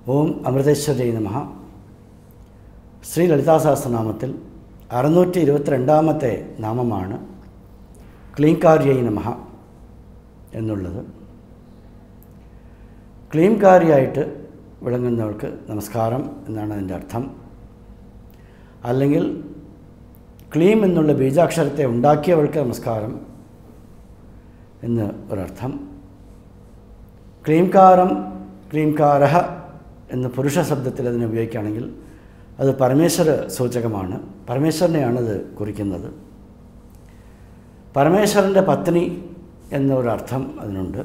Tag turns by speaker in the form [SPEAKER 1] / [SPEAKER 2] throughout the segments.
[SPEAKER 1] ഓം അമൃതേശ്വരൈ നമ ശ്രീ ലളിതാ സഹസ്രനാമത്തിൽ അറുന്നൂറ്റി ഇരുപത്തിരണ്ടാമത്തെ നാമമാണ് ക്ലീംകാര്യൈ നമ എന്നുള്ളത് ക്ലീംകാരിയായിട്ട് വിളങ്ങുന്നവർക്ക് നമസ്കാരം എന്നാണ് അതിൻ്റെ അർത്ഥം അല്ലെങ്കിൽ ക്ലീം എന്നുള്ള ബീജാക്ഷരത്തെ ഉണ്ടാക്കിയവൾക്ക് നമസ്കാരം എന്ന് ഒരർത്ഥം ക്ലീംകാരം ക്ലീംകാരഹ എന്ന് പുരുഷ ശബ്ദത്തിൽ അതിനെ ഉപയോഗിക്കുകയാണെങ്കിൽ അത് പരമേശ്വര സൂചകമാണ് പരമേശ്വരനെയാണത് കുറിക്കുന്നത് പരമേശ്വരൻ്റെ പത്നി എന്നൊരർത്ഥം അതിനുണ്ട്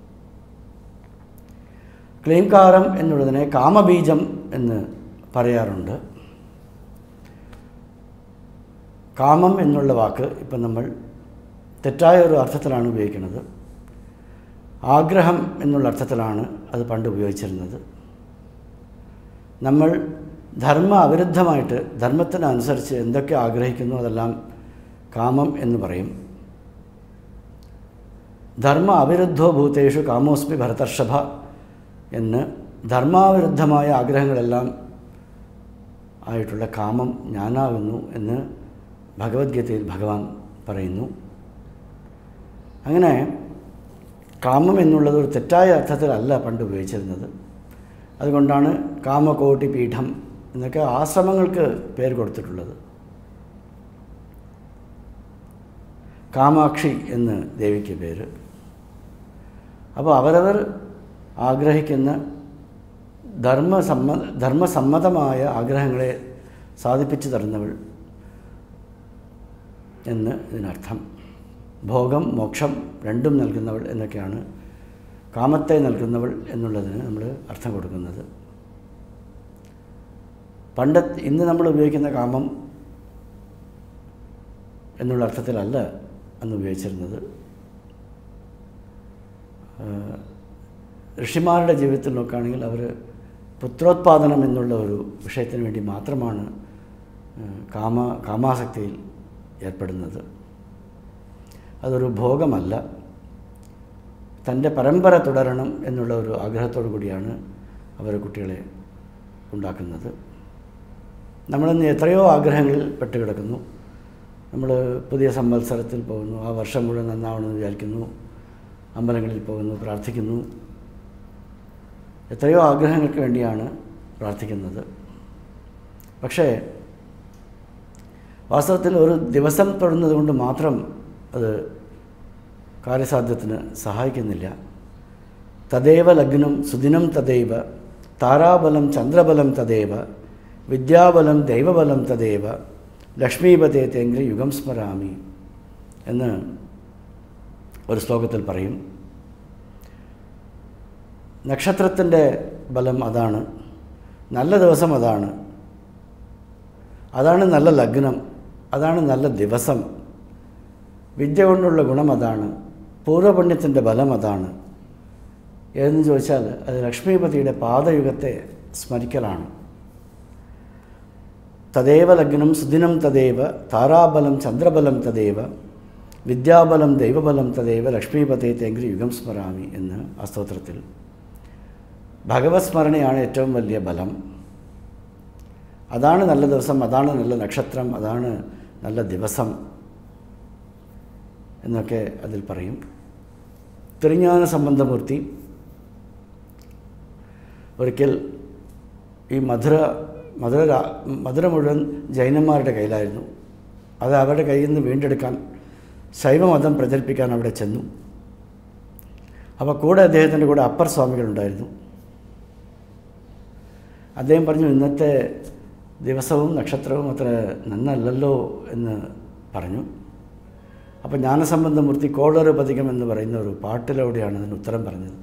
[SPEAKER 1] ക്ലീംകാരം എന്നുള്ളതിനെ കാമബീജം എന്ന് പറയാറുണ്ട് കാമം എന്നുള്ള വാക്ക് ഇപ്പം നമ്മൾ തെറ്റായ ഒരു അർത്ഥത്തിലാണ് ഉപയോഗിക്കുന്നത് ആഗ്രഹം എന്നുള്ള അർത്ഥത്തിലാണ് അത് പണ്ട് ഉപയോഗിച്ചിരുന്നത് നമ്മൾ ധർമ്മ അവിരുദ്ധമായിട്ട് ധർമ്മത്തിനനുസരിച്ച് എന്തൊക്കെ ആഗ്രഹിക്കുന്നു അതെല്ലാം കാമം എന്ന് പറയും ധർമ്മ അവിരുദ്ധോ ഭൂതേഷു കാമോസ്മി ഭരതർഷഭ എന്ന് ധർമാവിരുദ്ധമായ ആഗ്രഹങ്ങളെല്ലാം ആയിട്ടുള്ള കാമം ഞാനാകുന്നു എന്ന് ഭഗവത്ഗീതയിൽ ഭഗവാൻ പറയുന്നു അങ്ങനെ കാമം എന്നുള്ളത് ഒരു തെറ്റായ അർത്ഥത്തിലല്ല പണ്ട് ഉപയോഗിച്ചിരുന്നത് അതുകൊണ്ടാണ് കാമകോട്ടി പീഠം എന്നൊക്കെ ആശ്രമങ്ങൾക്ക് പേര് കൊടുത്തിട്ടുള്ളത് കാമാക്ഷി എന്ന് ദേവിക്ക് പേര് അപ്പോൾ അവരവർ ആഗ്രഹിക്കുന്ന ധർമ്മസമ്മ ധർമ്മസമ്മതമായ ആഗ്രഹങ്ങളെ സാധിപ്പിച്ചു തരുന്നവൾ എന്ന് ഇതിനർത്ഥം ഭോഗം മോക്ഷം രണ്ടും നൽകുന്നവൾ എന്നൊക്കെയാണ് കാമത്തെ നൽകുന്നവൾ എന്നുള്ളതിന് നമ്മൾ അർത്ഥം കൊടുക്കുന്നത് പണ്ട് ഇന്ന് നമ്മൾ ഉപയോഗിക്കുന്ന കാമം എന്നുള്ള അർത്ഥത്തിലല്ല അന്ന് ഉപയോഗിച്ചിരുന്നത് ഋഷിമാരുടെ ജീവിതത്തിൽ നോക്കുകയാണെങ്കിൽ അവർ പുത്രോത്പാദനം എന്നുള്ള ഒരു വിഷയത്തിന് വേണ്ടി മാത്രമാണ് കാമ കാമാസക്തിയിൽ ഏർപ്പെടുന്നത് അതൊരു ഭോഗമല്ല തൻ്റെ പരമ്പര തുടരണം എന്നുള്ള ഒരു ആഗ്രഹത്തോടു കൂടിയാണ് അവർ കുട്ടികളെ ഉണ്ടാക്കുന്നത് നമ്മളിന്ന് എത്രയോ ആഗ്രഹങ്ങളിൽ പെട്ട് കിടക്കുന്നു നമ്മൾ പുതിയ സംവത്സരത്തിൽ പോകുന്നു ആ വർഷം മുഴുവൻ നന്നാവണമെന്ന് വിചാരിക്കുന്നു അമ്പലങ്ങളിൽ പോകുന്നു പ്രാർത്ഥിക്കുന്നു എത്രയോ ആഗ്രഹങ്ങൾക്ക് വേണ്ടിയാണ് പ്രാർത്ഥിക്കുന്നത് പക്ഷേ വാസ്തവത്തിൽ ഒരു ദിവസം തൊടുന്നത് കൊണ്ട് മാത്രം അത് കാര്യസാധ്യത്തിന് സഹായിക്കുന്നില്ല തദേവ ലഗ്നം സുദിനം തദൈവ താരാബലം ചന്ദ്രബലം തദേവ വിദ്യാബലം ദൈവബലം തദേവ ലക്ഷ്മീപതേ തേങ്കി യുഗം സ്മരാമി എന്ന് ഒരു ശ്ലോകത്തിൽ പറയും നക്ഷത്രത്തിൻ്റെ ബലം അതാണ് നല്ല ദിവസം അതാണ് അതാണ് നല്ല ലഗ്നം അതാണ് നല്ല ദിവസം വിദ്യ കൊണ്ടുള്ള ഗുണം അതാണ് പൂർവ്വപുണ്യത്തിൻ്റെ ബലം അതാണ് എന്ന് ചോദിച്ചാൽ അത് ലക്ഷ്മീപതിയുടെ പാദയുഗത്തെ സ്മരിക്കലാണ് തദേവ ലഗ്നം സുദിനം തദേവ താരാബലം ചന്ദ്രബലം തദേവ വിദ്യാബലം ദൈവബലം തദേവ ലക്ഷ്മീപതേ തെങ്കി യുഗം സ്മരാമി എന്ന് ആ സ്തോത്രത്തിൽ ഭഗവത് സ്മരണയാണ് ഏറ്റവും വലിയ ബലം അതാണ് നല്ല ദിവസം അതാണ് നല്ല നക്ഷത്രം അതാണ് നല്ല ദിവസം എന്നൊക്കെ അതിൽ പറയും തിരുஞான സംബന്ധമൂർത്തി ഒരിക്കൽ ഈ മധുര മധുര മധുര മുഴുവൻ ജൈനന്മാരുടെ കയ്യിലായിരുന്നു അത് അവരുടെ കയ്യിൽ നിന്ന് വീണ്ടെടുക്കാൻ ശൈവമതം പ്രചരിപ്പിക്കാൻ അവിടെ ചെന്നു അപ്പോൾ കൂടെ അദ്ദേഹത്തിൻ്റെ കൂടെ അപ്പർ സ്വാമികളുണ്ടായിരുന്നു അദ്ദേഹം പറഞ്ഞു ഇന്നത്തെ ദിവസവും നക്ഷത്രവും അത്ര നന്നല്ലല്ലോ എന്ന് പറഞ്ഞു അപ്പോൾ ജ്ഞാനസംബന്ധമൂർത്തി കോളറ് പതികം എന്ന് പറയുന്ന ഒരു പാട്ടിലൂടെയാണ് അതിന് ഉത്തരം പറഞ്ഞത്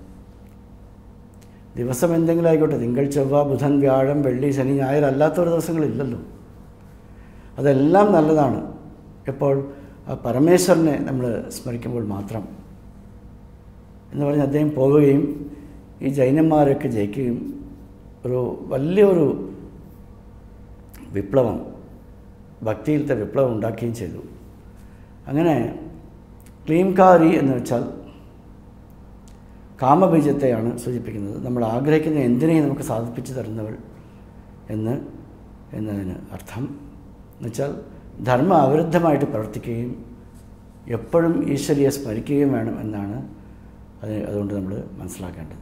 [SPEAKER 1] ദിവസം എന്തെങ്കിലും ആയിക്കോട്ടെ തിങ്കൾ ചൊവ്വ ബുധൻ വ്യാഴം വെള്ളി ശനി ഞായർ അല്ലാത്തൊരു ദിവസങ്ങളില്ലല്ലോ അതെല്ലാം നല്ലതാണ് എപ്പോൾ ആ പരമേശ്വരനെ നമ്മൾ സ്മരിക്കുമ്പോൾ മാത്രം എന്ന് പറഞ്ഞ് അദ്ദേഹം പോവുകയും ഈ ജൈനന്മാരൊക്കെ ജയിക്കുകയും ഒരു വലിയൊരു വിപ്ലവം ഭക്തിയിലത്തെ വിപ്ലവം ഉണ്ടാക്കുകയും ചെയ്തു അങ്ങനെ ക്ലീംകാരി എന്ന് വെച്ചാൽ കാമബീജത്തെയാണ് സൂചിപ്പിക്കുന്നത് നമ്മൾ ആഗ്രഹിക്കുന്ന എന്തിനേയും നമുക്ക് സാധിപ്പിച്ചു തരുന്നവൾ എന്ന് എന്നതിന് അർത്ഥം എന്നുവെച്ചാൽ ധർമ്മ അവിരുദ്ധമായിട്ട് പ്രവർത്തിക്കുകയും എപ്പോഴും ഈശ്വരിയെ സ്മരിക്കുകയും വേണം എന്നാണ് അത് അതുകൊണ്ട് നമ്മൾ മനസ്സിലാക്കേണ്ടത്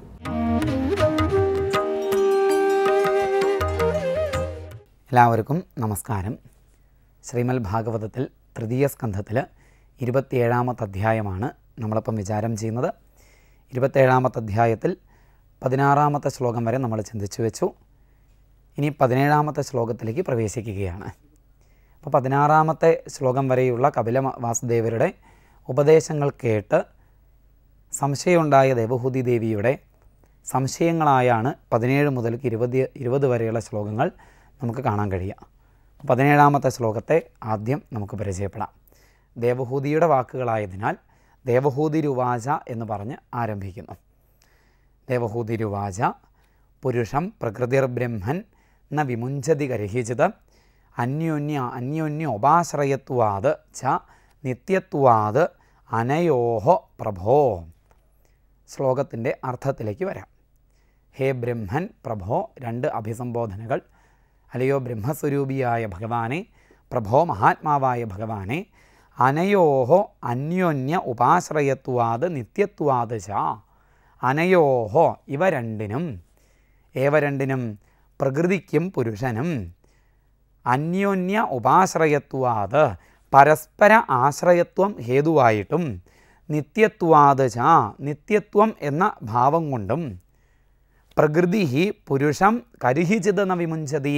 [SPEAKER 2] എല്ലാവർക്കും നമസ്കാരം ശ്രീമൽ ഭാഗവതത്തിൽ തൃതീയ സ്കന്ധത്തിൽ ഇരുപത്തിയേഴാമത്തെ അധ്യായമാണ് നമ്മളിപ്പം വിചാരം ചെയ്യുന്നത് ഇരുപത്തേഴാമത്തെ അധ്യായത്തിൽ പതിനാറാമത്തെ ശ്ലോകം വരെ നമ്മൾ ചിന്തിച്ചു വെച്ചു ഇനി പതിനേഴാമത്തെ ശ്ലോകത്തിലേക്ക് പ്രവേശിക്കുകയാണ് അപ്പോൾ പതിനാറാമത്തെ ശ്ലോകം വരെയുള്ള കപില വാസുദേവരുടെ ഉപദേശങ്ങൾ കേട്ട് സംശയമുണ്ടായ ദേവഹൂതി ദേവിയുടെ സംശയങ്ങളായാണ് പതിനേഴ് മുതൽക്ക് ഇരുപത് ഇരുപത് വരെയുള്ള ശ്ലോകങ്ങൾ നമുക്ക് കാണാൻ കഴിയുക പതിനേഴാമത്തെ ശ്ലോകത്തെ ആദ്യം നമുക്ക് പരിചയപ്പെടാം ദേവഹൂതിയുടെ വാക്കുകളായതിനാൽ ദേവഹൂതിരുവാച എന്ന് പറഞ്ഞ് ആരംഭിക്കുന്നു ദേവഹൂതിരുവാച പുരുഷം പ്രകൃതിർബ്രഹ്മൻ ന വിമുഞ്ചതി ഗർഹിച്ചിത് അന്യോന്യ അന്യോന്യോപാശ്രയത്വാത് ച നിത്യത്വാത് അനയോഹോ പ്രഭോ ശ്ലോകത്തിൻ്റെ അർത്ഥത്തിലേക്ക് വരാം ഹേ ബ്രഹ്മൻ പ്രഭോ രണ്ട് അഭിസംബോധനകൾ അല്ലയോ ബ്രഹ്മസ്വരൂപിയായ ഭഗവാനെ പ്രഭോ മഹാത്മാവായ ഭഗവാനെ അനയോഹോ അന്യോന്യ ഉപാശ്രയത്വാത് നിത്യത്വാത് ച അനയോഹോ ഇവ രണ്ടിനും ഏവ രണ്ടിനും പ്രകൃതിക്കും പുരുഷനും അന്യോന്യ ഉപാശ്രയത്വാത് പരസ്പര ആശ്രയത്വം ഹേതുവായിട്ടും നിത്യത്വാത് ച നിത്യത്വം എന്ന ഭാവം കൊണ്ടും പ്രകൃതി പുരുഷം കരിഹിച്ചിതെന്ന വിമുഞ്ചതി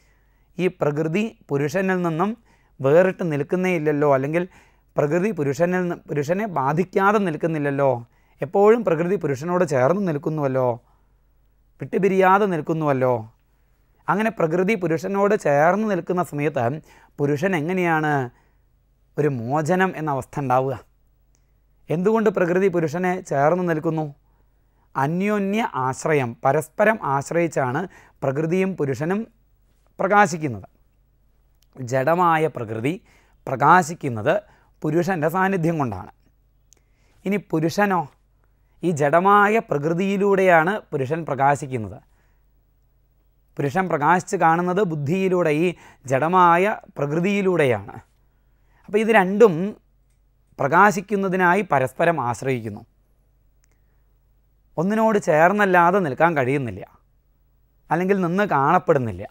[SPEAKER 2] ഈ പ്രകൃതി പുരുഷനിൽ നിന്നും വേറിട്ട് നിൽക്കുന്നേ ഇല്ലല്ലോ അല്ലെങ്കിൽ പ്രകൃതി പുരുഷനിൽ നിന്ന് പുരുഷനെ ബാധിക്കാതെ നിൽക്കുന്നില്ലല്ലോ എപ്പോഴും പ്രകൃതി പുരുഷനോട് ചേർന്ന് നിൽക്കുന്നുവല്ലോ വിട്ടുപിരിയാതെ നിൽക്കുന്നുവല്ലോ അങ്ങനെ പ്രകൃതി പുരുഷനോട് ചേർന്ന് നിൽക്കുന്ന സമയത്ത് പുരുഷൻ എങ്ങനെയാണ് ഒരു മോചനം എന്ന അവസ്ഥ ഉണ്ടാവുക എന്തുകൊണ്ട് പ്രകൃതി പുരുഷനെ ചേർന്ന് നിൽക്കുന്നു അന്യോന്യ ആശ്രയം പരസ്പരം ആശ്രയിച്ചാണ് പ്രകൃതിയും പുരുഷനും പ്രകാശിക്കുന്നത് ജഡമായ പ്രകൃതി പ്രകാശിക്കുന്നത് പുരുഷൻ്റെ സാന്നിധ്യം കൊണ്ടാണ് ഇനി പുരുഷനോ ഈ ജഡമായ പ്രകൃതിയിലൂടെയാണ് പുരുഷൻ പ്രകാശിക്കുന്നത് പുരുഷൻ പ്രകാശിച്ച് കാണുന്നത് ബുദ്ധിയിലൂടെ ഈ ജഡമായ പ്രകൃതിയിലൂടെയാണ് അപ്പോൾ ഇത് രണ്ടും പ്രകാശിക്കുന്നതിനായി പരസ്പരം ആശ്രയിക്കുന്നു ഒന്നിനോട് ചേർന്നല്ലാതെ നിൽക്കാൻ കഴിയുന്നില്ല അല്ലെങ്കിൽ നിന്ന് കാണപ്പെടുന്നില്ല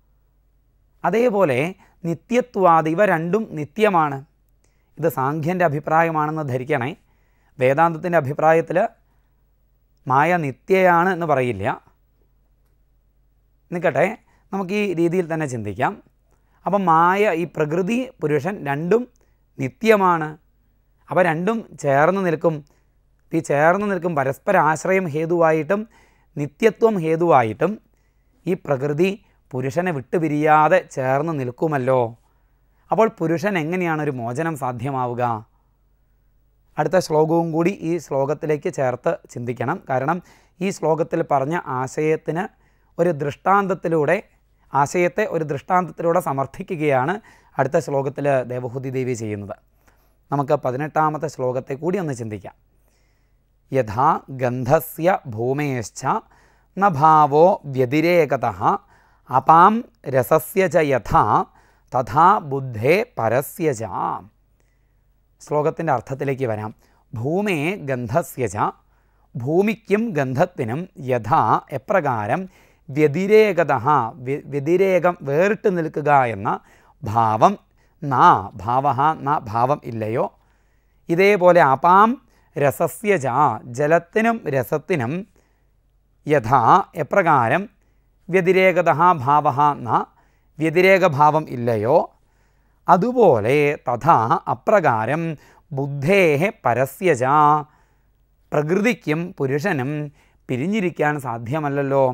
[SPEAKER 2] അതേപോലെ നിത്യത്വാദ് ഇവ രണ്ടും നിത്യമാണ് ഇത് സാഖ്യൻ്റെ അഭിപ്രായമാണെന്ന് ധരിക്കണേ വേദാന്തത്തിൻ്റെ അഭിപ്രായത്തിൽ മായ നിത്യയാണ് എന്ന് പറയില്ല നിൽക്കട്ടെ നമുക്ക് ഈ രീതിയിൽ തന്നെ ചിന്തിക്കാം അപ്പം മായ ഈ പ്രകൃതി പുരുഷൻ രണ്ടും നിത്യമാണ് അവ രണ്ടും ചേർന്ന് നിൽക്കും ഈ ചേർന്ന് നിൽക്കും പരസ്പര ആശ്രയം ഹേതുവായിട്ടും നിത്യത്വം ഹേതുവായിട്ടും ഈ പ്രകൃതി പുരുഷനെ വിട്ടുപിരിയാതെ ചേർന്ന് നിൽക്കുമല്ലോ അപ്പോൾ പുരുഷൻ എങ്ങനെയാണ് ഒരു മോചനം സാധ്യമാവുക അടുത്ത ശ്ലോകവും കൂടി ഈ ശ്ലോകത്തിലേക്ക് ചേർത്ത് ചിന്തിക്കണം കാരണം ഈ ശ്ലോകത്തിൽ പറഞ്ഞ ആശയത്തിന് ഒരു ദൃഷ്ടാന്തത്തിലൂടെ ആശയത്തെ ഒരു ദൃഷ്ടാന്തത്തിലൂടെ സമർത്ഥിക്കുകയാണ് അടുത്ത ശ്ലോകത്തിൽ ദേവഹൂതി ദേവി ചെയ്യുന്നത് നമുക്ക് പതിനെട്ടാമത്തെ ശ്ലോകത്തെ കൂടി ഒന്ന് ചിന്തിക്കാം യഥാ ഗന്ധസ്യ ഭൂമേശ്ച ന ഭാവോ വ്യതിരേകത അപാം രസസ്യ ച യഥാ തഥാ ബുദ്ധേ പരസ്യ ച ശ്ലോകത്തിൻ്റെ അർത്ഥത്തിലേക്ക് വരാം ഭൂമേ ഗന്ധസ്യ ച ഭൂമിക്കും ഗന്ധത്തിനും യഥാ എപ്രകാരം വ്യതിരേകത വ്യതിരേകം വേറിട്ട് നിൽക്കുക എന്ന ഭാവം നാ ഭാവ ന ഭാവം ഇല്ലയോ ഇതേപോലെ അപാം രസസ്യ ച ജലത്തിനും രസത്തിനും യഥാ എപ്രകാരം വ്യതിരേകത ഭാവ ന വ്യതിരേകഭാവം ഇല്ലയോ അതുപോലെ തഥാ അപ്രകാരം ബുദ്ധേ പരസ്യജ പ്രകൃതിക്കും പുരുഷനും പിരിഞ്ഞിരിക്കാൻ സാധ്യമല്ലല്ലോ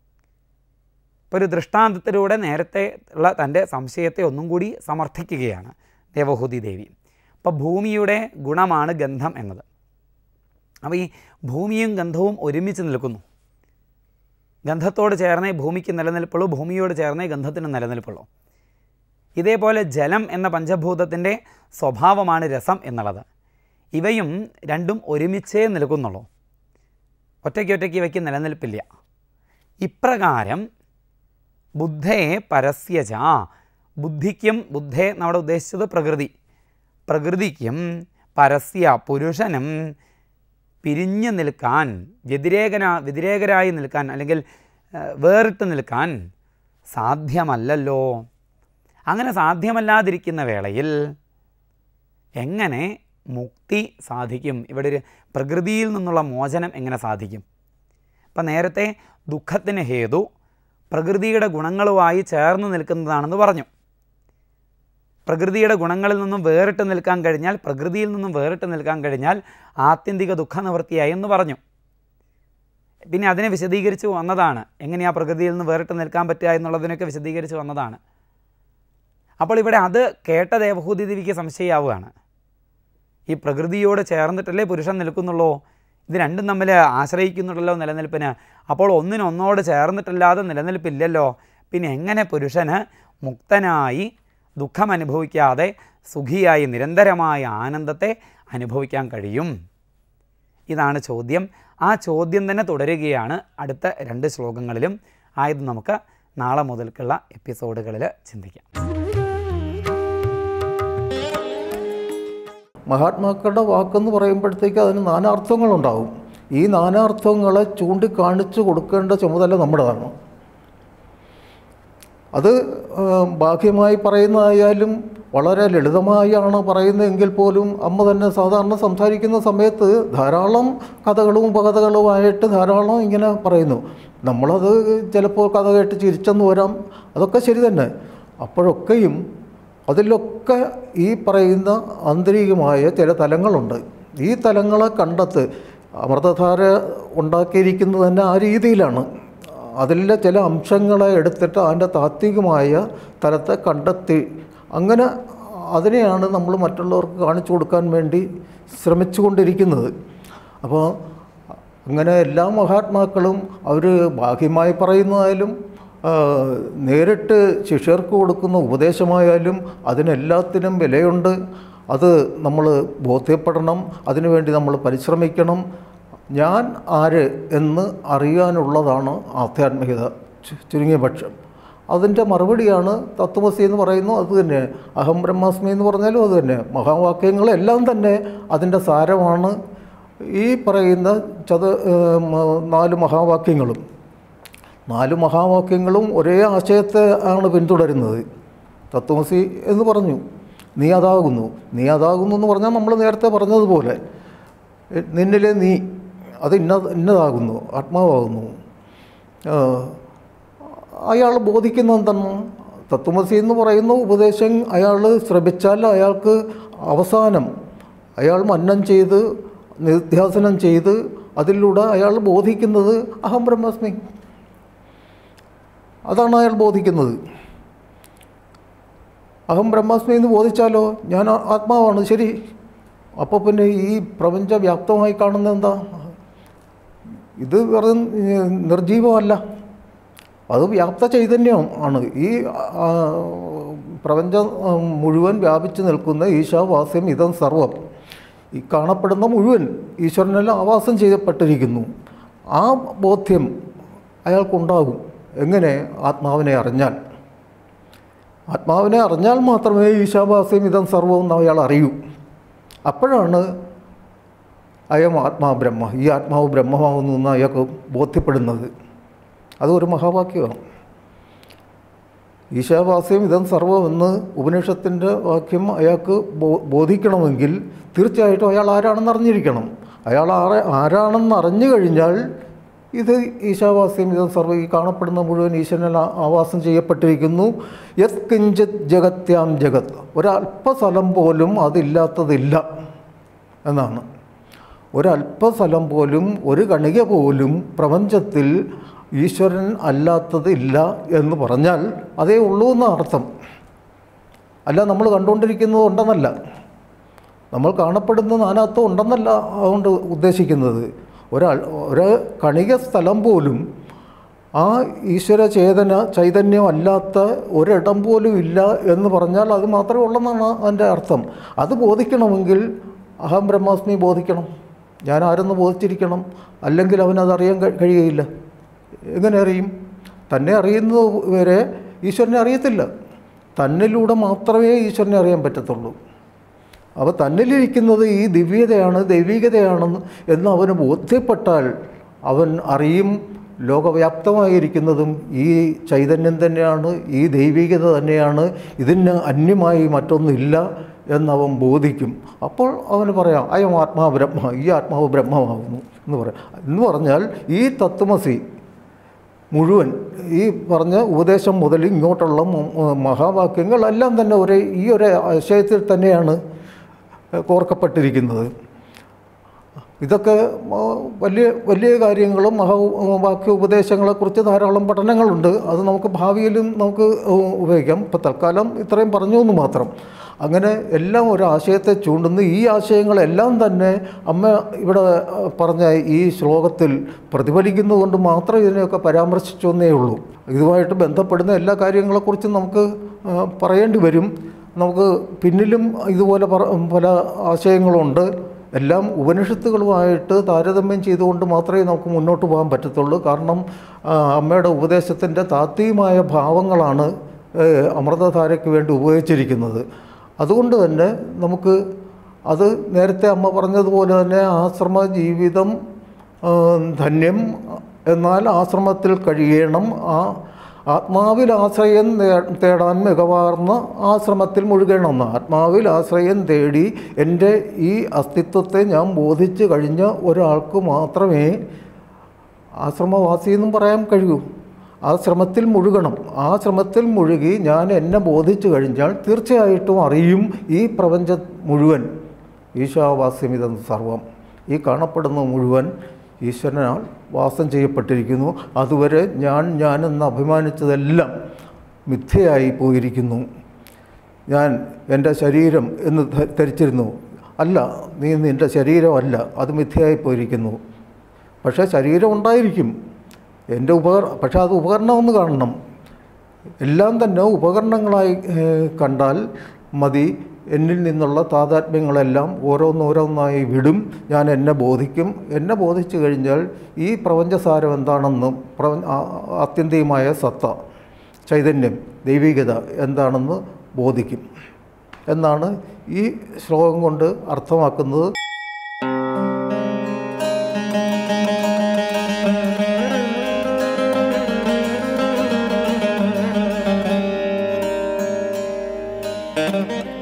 [SPEAKER 2] ഇപ്പോൾ ഒരു ദൃഷ്ടാന്തത്തിലൂടെ നേരത്തെ ഉള്ള തൻ്റെ സംശയത്തെ ഒന്നും കൂടി സമർത്ഥിക്കുകയാണ് ദേവഹൂതി ദേവി അപ്പോൾ ഭൂമിയുടെ ഗുണമാണ് ഗന്ധം എന്നത് അപ്പോൾ ഈ ഭൂമിയും ഗന്ധവും ഒരുമിച്ച് നിൽക്കുന്നു ഗന്ധത്തോട് ചേർന്നേ ഭൂമിക്ക് നിലനിൽപ്പുള്ളൂ ഭൂമിയോട് ചേർന്നേ ഗന്ധത്തിന് നിലനിൽപ്പുള്ളൂ ഇതേപോലെ ജലം എന്ന പഞ്ചഭൂതത്തിൻ്റെ സ്വഭാവമാണ് രസം എന്നുള്ളത് ഇവയും രണ്ടും ഒരുമിച്ചേ നിൽക്കുന്നുള്ളൂ ഒറ്റയ്ക്ക് ഒറ്റയ്ക്ക് ഇവയ്ക്ക് നിലനിൽപ്പില്ല ഇപ്രകാരം ബുദ്ധയെ പരസ്യച ബുദ്ധിക്കും ബുദ്ധയെ നമ്മുടെ ഉദ്ദേശിച്ചത് പ്രകൃതി പ്രകൃതിക്കും പരസ്യ പുരുഷനും പിരിഞ്ഞു നിൽക്കാൻ വ്യതിരേകന വ്യതിരേകരായി നിൽക്കാൻ അല്ലെങ്കിൽ ഏഹ്, വേറിട്ട് നിൽക്കാൻ സാധ്യമല്ലല്ലോ അങ്ങനെ സാധ്യമല്ലാതിരിക്കുന്ന വേളയിൽ എങ്ങനെ മുക്തി സാധിക്കും ഇവിടെ ഒരു പ്രകൃതിയിൽ നിന്നുള്ള മോചനം എങ്ങനെ സാധിക്കും അപ്പം നേരത്തെ ദുഃഖത്തിന് ഹേതു പ്രകൃതിയുടെ ഗുണങ്ങളുമായി ചേർന്ന് നിൽക്കുന്നതാണെന്ന് പറഞ്ഞു പ്രകൃതിയുടെ ഗുണങ്ങളിൽ നിന്നും വേറിട്ട് നിൽക്കാൻ കഴിഞ്ഞാൽ പ്രകൃതിയിൽ നിന്നും വേറിട്ട് നിൽക്കാൻ കഴിഞ്ഞാൽ ആത്യന്തിക ദുഃഖ നിവൃത്തിയായി എന്ന് പറഞ്ഞു പിന്നെ അതിനെ വിശദീകരിച്ച് വന്നതാണ് എങ്ങനെയാ പ്രകൃതിയിൽ നിന്ന് വേറിട്ട് നിൽക്കാൻ പറ്റുക എന്നുള്ളതിനൊക്കെ വിശദീകരിച്ച് വന്നതാണ് അപ്പോൾ ഇവിടെ അത് കേട്ട ദേവഹൂതി ദേവിക്ക് സംശയമാവുകയാണ് ഈ പ്രകൃതിയോട് ചേർന്നിട്ടല്ലേ പുരുഷൻ നിൽക്കുന്നുള്ളൂ ഇത് രണ്ടും തമ്മിൽ ആശ്രയിക്കുന്നുണ്ടല്ലോ നിലനിൽപ്പിന് അപ്പോൾ ഒന്നിനൊന്നോട് ചേർന്നിട്ടല്ലാതെ നിലനിൽപ്പില്ലല്ലോ പിന്നെ എങ്ങനെ പുരുഷന് മുക്തനായി ദുഃഖം അനുഭവിക്കാതെ സുഖിയായി നിരന്തരമായ ആനന്ദത്തെ അനുഭവിക്കാൻ കഴിയും ഇതാണ് ചോദ്യം ആ ചോദ്യം തന്നെ തുടരുകയാണ് അടുത്ത രണ്ട് ശ്ലോകങ്ങളിലും ആയത് നമുക്ക് നാളെ മുതൽക്കുള്ള എപ്പിസോഡുകളിൽ ചിന്തിക്കാം
[SPEAKER 3] മഹാത്മാക്കളുടെ വാക്കെന്ന് പറയുമ്പോഴത്തേക്ക് അതിന് നാനാർത്ഥങ്ങളുണ്ടാവും ഈ നാനാർത്ഥങ്ങളെ ചൂണ്ടിക്കാണിച്ചു കൊടുക്കേണ്ട ചുമതല നമ്മുടേതാണ് അത് ആ, ബാഹ്യമായി പറയുന്നതായാലും വളരെ ലളിതമായാണ് പറയുന്നതെങ്കിൽ പോലും അമ്മ തന്നെ സാധാരണ സംസാരിക്കുന്ന സമയത്ത് ധാരാളം കഥകളും ഉപകഥകളുമായിട്ട് ധാരാളം ഇങ്ങനെ പറയുന്നു നമ്മളത് ചിലപ്പോൾ കഥ കേട്ട് ചിരിച്ചെന്ന് വരാം അതൊക്കെ ശരി തന്നെ അപ്പോഴൊക്കെയും അതിലൊക്കെ ഈ പറയുന്ന ആന്തരികമായ ചില തലങ്ങളുണ്ട് ഈ തലങ്ങളെ കണ്ടെത്ത് അമൃതധാര ഉണ്ടാക്കിയിരിക്കുന്നത് തന്നെ ആ രീതിയിലാണ് അതിലെ ചില അംശങ്ങളെ എടുത്തിട്ട് അതിൻ്റെ താത്വികമായ തലത്തെ കണ്ടെത്തി അങ്ങനെ അതിനെയാണ് നമ്മൾ മറ്റുള്ളവർക്ക് കാണിച്ചു കൊടുക്കാൻ വേണ്ടി ശ്രമിച്ചുകൊണ്ടിരിക്കുന്നത് അപ്പോൾ അങ്ങനെ എല്ലാ മഹാത്മാക്കളും അവർ ബാഹ്യമായി പറയുന്നതായാലും ആ, നേരിട്ട് ശിഷ്യർക്ക് കൊടുക്കുന്ന ഉപദേശമായാലും അതിനെല്ലാത്തിനും വിലയുണ്ട് അത് നമ്മൾ ബോധ്യപ്പെടണം അതിനുവേണ്ടി നമ്മൾ പരിശ്രമിക്കണം ഞാൻ ആര് എന്ന് അറിയാനുള്ളതാണ് ആധ്യാത്മികത ചു- ചുരുങ്ങിയ പക്ഷം അതിൻ്റെ മറുപടിയാണ് തത്വമസി എന്ന് പറയുന്നു അത് തന്നെ അഹം ബ്രഹ്മാസ്മി എന്ന് പറഞ്ഞാലും അത് തന്നെ മഹാവാക്യങ്ങളെല്ലാം തന്നെ അതിൻ്റെ സാരമാണ് ഈ പറയുന്ന ചത ഏഹ് മ- നാല് മഹാവാക്യങ്ങളും നാല് മഹാവാക്യങ്ങളും ഒരേ ആശയത്തെ ആണ് പിന്തുടരുന്നത് തത്വമസി എന്ന് പറഞ്ഞു നീ അതാകുന്നു നീ അതാകുന്നു എന്ന് പറഞ്ഞാൽ നമ്മൾ നേരത്തെ പറഞ്ഞതുപോലെ എ- നിന്നിലെ നീ അത് ഇന്ന ഇന്നതാകുന്നു ആത്മാവാകുന്നു ആ, അയാൾ ബോധിക്കുന്ന എന്താണ് തത്വമസി എന്ന് പറയുന്ന ഉപദേശം അയാൾ ശ്രമിച്ചാൽ അയാൾക്ക് അവസാനം അയാൾ മന്നം ചെയ്ത് നിധ്യാസനം ചെയ്ത് അതിലൂടെ അയാൾ ബോധിക്കുന്നത് അഹം ബ്രഹ്മാസ്മി അതാണ് അയാൾ ബോധിക്കുന്നത് അഹം ബ്രഹ്മാസ്മി എന്ന് ബോധിച്ചാലോ ഞാൻ ആ- ആത്മാവാണ് ശരി അപ്പോൾ പിന്നെ ഈ പ്രപഞ്ച വ്യാപ്തമായി കാണുന്നത് എന്താ ഇത് വെറും ഏഹ്, നിർജീവമല്ല അത് വ്യാപ്ത ചൈതന്യം ആണ് ഈ ആ, പ്രപഞ്ചം ആ, മുഴുവൻ വ്യാപിച്ചു നിൽക്കുന്ന ഈശാവാസ്യം ഇതം സർവം ഈ കാണപ്പെടുന്ന മുഴുവൻ ഈശ്വരനെല്ലാം ആവാസം ചെയ്യപ്പെട്ടിരിക്കുന്നു ആ ബോധ്യം അയാൾക്കുണ്ടാകും എങ്ങനെ ആത്മാവിനെ അറിഞ്ഞാൽ ആത്മാവിനെ അറിഞ്ഞാൽ മാത്രമേ ഈശാവാസ്യം ഇതം സർവവും എന്ന് അയാൾ അറിയൂ അപ്പോഴാണ് അയം ആത്മാ ബ്രഹ്മ ഈ ആത്മാവ് ബ്രഹ്മമാകുന്നു എന്ന് അയാൾക്ക് ബോധ്യപ്പെടുന്നത് അതൊരു മഹാവാക്യമാണ് ഈശാവാസ്യം ഇതം സർവം എന്ന് ഉപനിഷത്തിൻ്റെ വാക്യം അയാൾക്ക് ബോ- ബോധിക്കണമെങ്കിൽ തീർച്ചയായിട്ടും അയാൾ ആരാണെന്ന് അറിഞ്ഞിരിക്കണം അയാൾ ആരെ ആരാണെന്ന് അറിഞ്ഞു കഴിഞ്ഞാൽ ഇത് ഈശാവാസ്യം ഇതം സർവ്വം ഈ കാണപ്പെടുന്ന മുഴുവൻ ഈശ്വരനാൽ ആ- ആവാസം ചെയ്യപ്പെട്ടിരിക്കുന്നു യത് കിഞ്ചിത് ജഗത്യാം ജഗത് ഒരല്പസ്ഥലം പോലും അതില്ലാത്തതില്ല എന്നാണ് ഒരല്പസ്ഥലം പോലും ഒരു കണിക പോലും പ്രപഞ്ചത്തിൽ ഈശ്വരൻ അല്ലാത്തത് ഇല്ല എന്ന് പറഞ്ഞാൽ അതേ ഉള്ളൂ എന്ന അർത്ഥം അല്ല നമ്മൾ കണ്ടുകൊണ്ടിരിക്കുന്നത് ഉണ്ടെന്നല്ല നമ്മൾ കാണപ്പെടുന്ന നാനാത്വം ഉണ്ടെന്നല്ല അതുകൊണ്ട് ഉദ്ദേശിക്കുന്നത് ഒരാൾ ഒരു കണിക സ്ഥലം പോലും ആ ഈശ്വര ചേതന ചൈതന്യം അല്ലാത്ത ഒരിടം പോലും ഇല്ല എന്ന് പറഞ്ഞാൽ അത് മാത്രമേ ഉള്ളെന്നാണ് അതിൻ്റെ അർത്ഥം അത് ബോധിക്കണമെങ്കിൽ അഹം ബ്രഹ്മാസ്മി ബോധിക്കണം ഞാൻ ആരെന്ന് ബോധിച്ചിരിക്കണം അല്ലെങ്കിൽ അവനതറിയാൻ കഴി- കഴിയുകയില്ല എങ്ങനെ അറിയും തന്നെ അറിയുന്നത് വരെ ഈശ്വരനെ അറിയത്തില്ല തന്നിലൂടെ മാത്രമേ ഈശ്വരനെ അറിയാൻ പറ്റത്തുള്ളൂ അപ്പോൾ തന്നിലിരിക്കുന്നത് ഈ ദിവ്യതയാണ് ദൈവികതയാണെന്ന് എന്ന് അവന് ബോധ്യപ്പെട്ടാൽ അവൻ അറിയും ലോകവ്യാപ്തമായിരിക്കുന്നതും ഈ ചൈതന്യം തന്നെയാണ് ഈ ദൈവികത തന്നെയാണ് ഇതിന് അന്യമായി മറ്റൊന്നില്ല എന്നവൻ ബോധിക്കും അപ്പോൾ അവന് പറയാം അയം ആത്മാവ് ബ്രഹ്മ ഈ ആത്മാവ് ബ്രഹ്മമാകുന്നു എന്ന് പറയാം എന്ന് പറഞ്ഞാൽ ഈ തത്വമസി മുഴുവൻ ഈ പറഞ്ഞ ഉപദേശം മുതൽ ഇങ്ങോട്ടുള്ള മ- മഹാവാക്യങ്ങളെല്ലാം തന്നെ ഒരേ ഈ ഒരു ആശയത്തിൽ തന്നെയാണ് കോർക്കപ്പെട്ടിരിക്കുന്നത് ഇതൊക്കെ ആ, വലിയ വലിയ കാര്യങ്ങളും മഹാവാക്യ ഉപദേശങ്ങളെക്കുറിച്ച് ധാരാളം പഠനങ്ങളുണ്ട് അത് നമുക്ക് ഭാവിയിലും നമുക്ക് ഉ- ഉപയോഗിക്കാം ഇപ്പം തൽക്കാലം ഇത്രയും പറഞ്ഞു എന്ന് മാത്രം അങ്ങനെ എല്ലാം ഒരു ആശയത്തെ ചൂണ്ടുന്നു ഈ ആശയങ്ങളെല്ലാം തന്നെ അമ്മ ഇവിടെ ആ, പറഞ്ഞ ഈ ശ്ലോകത്തിൽ പ്രതിഫലിക്കുന്നതുകൊണ്ട് മാത്രം ഇതിനെയൊക്കെ പരാമർശിച്ചു എന്നേ ഉള്ളൂ ഇതുമായിട്ട് ബന്ധപ്പെടുന്ന എല്ലാ കാര്യങ്ങളെക്കുറിച്ചും നമുക്ക് ആ, പറയേണ്ടി വരും നമുക്ക് പിന്നിലും ഇതുപോലെ പറ- പല ആശയങ്ങളുണ്ട് എല്ലാം ഉപനിഷത്തുകളുമായിട്ട് താരതമ്യം ചെയ്തുകൊണ്ട് മാത്രമേ നമുക്ക് മുന്നോട്ട് പോകാൻ പറ്റത്തുള്ളൂ കാരണം ആ, അമ്മയുടെ ഉപദേശത്തിൻ്റെ താത്വികമായ ഭാവങ്ങളാണ് ഏഹ്, അമൃതധാരയ്ക്ക് വേണ്ടി ഉപയോഗിച്ചിരിക്കുന്നത് അതുകൊണ്ട് തന്നെ നമുക്ക് അത് നേരത്തെ അമ്മ പറഞ്ഞതുപോലെ തന്നെ ആശ്രമ ജീവിതം ആ, ധന്യം എന്നാൽ ആശ്രമത്തിൽ കഴിയണം ആ ആത്മാവിൽ ആശ്രയം നേ- തേടാൻ മികവാർന്ന ആശ്രമത്തിൽ മുഴുകണമെന്ന് ആത്മാവിൽ ആശ്രയം തേടി എൻ്റെ ഈ അസ്തിത്വത്തെ ഞാൻ ബോധിച്ചു കഴിഞ്ഞ ഒരാൾക്ക് മാത്രമേ ആശ്രമവാസി എന്നും പറയാൻ കഴിയൂ ആ ശ്രമത്തിൽ മുഴുകണം ആ ശ്രമത്തിൽ മുഴുകി ഞാൻ എന്നെ ബോധിച്ചു കഴിഞ്ഞാൽ തീർച്ചയായിട്ടും അറിയും ഈ പ്രപഞ്ചം മുഴുവൻ ഈശാവാസ്യമിതെന്ന് സർവം ഈ കാണപ്പെടുന്ന മുഴുവൻ ഈശ്വരനാൽ വാസം ചെയ്യപ്പെട്ടിരിക്കുന്നു അതുവരെ ഞാൻ ഞാനെന്ന് അഭിമാനിച്ചതെല്ലാം മിഥ്യയായി പോയിരിക്കുന്നു ഞാൻ എൻ്റെ ശരീരം എന്ന് ധ- ധരിച്ചിരുന്നു അല്ല നീ നിൻ്റെ ശരീരമല്ല അത് മിഥ്യയായി പോയിരിക്കുന്നു പക്ഷേ ശരീരം ഉണ്ടായിരിക്കും എൻ്റെ ഉപകര പക്ഷേ അത് ഉപകരണമെന്ന് കാണണം എല്ലാം തന്നെ ഉപകരണങ്ങളായി ഏഹ്, കണ്ടാൽ മതി എന്നിൽ നിന്നുള്ള താതാത്മ്യങ്ങളെല്ലാം ഓരോന്നോരോന്നായി വിടും ഞാൻ എന്നെ ബോധിക്കും എന്നെ ബോധിച്ചു കഴിഞ്ഞാൽ ഈ പ്രപഞ്ചസാരം എന്താണെന്ന് പ്ര ആ- ആത്യന്തികമായ സത്ത ചൈതന്യം ദൈവികത എന്താണെന്ന് ബോധിക്കും എന്നാണ് ഈ ശ്ലോകം കൊണ്ട് അർത്ഥമാക്കുന്നത്
[SPEAKER 4] Thank you.